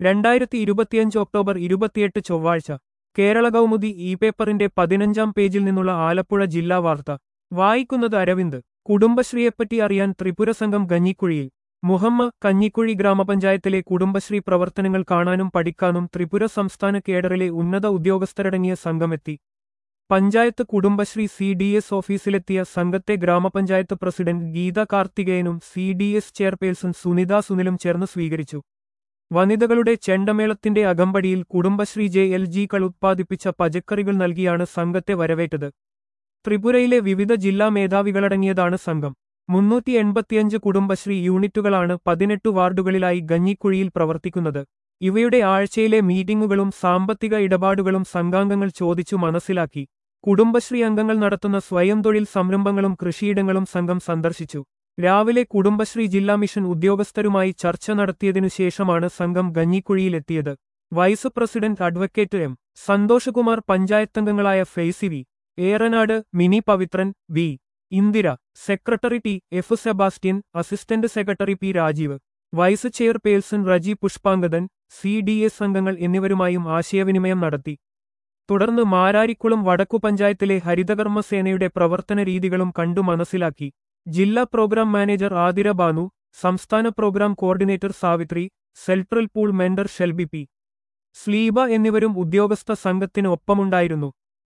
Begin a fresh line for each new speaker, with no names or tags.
രണ്ടായിരത്തി ഇരുപത്തിയഞ്ച് ഒക്ടോബർ ഇരുപത്തിയെട്ട് ചൊവ്വാഴ്ച കേരള കൗമുദി ഇ പേപ്പറിന്റെ പതിനഞ്ചാം പേജിൽ നിന്നുള്ള ആലപ്പുഴ ജില്ലാ വാർത്ത വായിക്കുന്നത് അരവിന്ദ് കുടുംബശ്രീയെപ്പറ്റി അറിയാൻ ത്രിപുര സംഘം കഞ്ഞിക്കുഴിയിൽ മുഹമ്മ കഞ്ഞിക്കുഴി ഗ്രാമപഞ്ചായത്തിലെ കുടുംബശ്രീ പ്രവർത്തനങ്ങൾ കാണാനും പഠിക്കാനും ത്രിപുര സംസ്ഥാന കേഡറിലെ ഉന്നത ഉദ്യോഗസ്ഥരടങ്ങിയ സംഘമെത്തി panchayat Kudumbashree C D S ഓഫീസിലെത്തിയ സംഘത്തെ ഗ്രാമപഞ്ചായത്ത് പ്രസിഡന്റ് ഗീത കാർത്തികേയനും C D S chairperson Sunitha സുനിലും ചേർന്ന് സ്വീകരിച്ചു വനിതകളുടെ ചെണ്ടമേളത്തിന്റെ അകമ്പടിയിൽ കുടുംബശ്രീ ജെ എൽ ജികൾ ഉത്പാദിപ്പിച്ച പച്ചക്കറികൾ നൽകിയാണ് സംഘത്തെ വരവേറ്റത് ത്രിപുരയിലെ വിവിധ ജില്ലാ മേധാവികളടങ്ങിയതാണ് സംഘം മുന്നൂറ്റി എൺപത്തിയഞ്ച് കുടുംബശ്രീ യൂണിറ്റുകളാണ് പതിനെട്ട് വാർഡുകളിലായി ഗഞ്ഞിക്കുഴിയിൽ പ്രവർത്തിക്കുന്നത് ഇവയുടെ ആഴ്ചയിലെ മീറ്റിംഗുകളും സാമ്പത്തിക ഇടപാടുകളും സംഘാംഗങ്ങൾ ചോദിച്ചു മനസ്സിലാക്കി കുടുംബശ്രീ അംഗങ്ങൾ നടത്തുന്ന സ്വയം തൊഴിൽ സംരംഭങ്ങളും കൃഷിയിടങ്ങളും സംഘം സന്ദർശിച്ചു രാവിലെ കുടുംബശ്രീ ജില്ലാ മിഷൻ ഉദ്യോഗസ്ഥരുമായി ചർച്ച നടത്തിയതിനു ശേഷമാണ് സംഘം ഗഞ്ഞിക്കുഴിയിലെത്തിയത് vice president advocate M Santhoshkumar പഞ്ചായത്തംഗങ്ങളായ Faisy V Eranad Mini Pavithran V Indira secretary T F Sebastian assistant secretary P Rajeev vice chairperson Reji Pushpangadan C D S അംഗങ്ങൾ എന്നിവരുമായും ആശയവിനിമയം നടത്തി തുടർന്ന് മാരാരിക്കുളം വടക്കു പഞ്ചായത്തിലെ ഹരിതകർമ്മ സേനയുടെ പ്രവർത്തന രീതികളും കണ്ടു മനസ്സിലാക്കി ജില്ലാ പ്രോഗ്രാം മാനേജർ ആതിര ബാനു സംസ്ഥാന programme coordinator Savithri central pool mentor Shelby P Sleeba എന്നിവരും ഉദ്യോഗസ്ഥ സംഘത്തിന് ഒപ്പമുണ്ടായിരുന്നു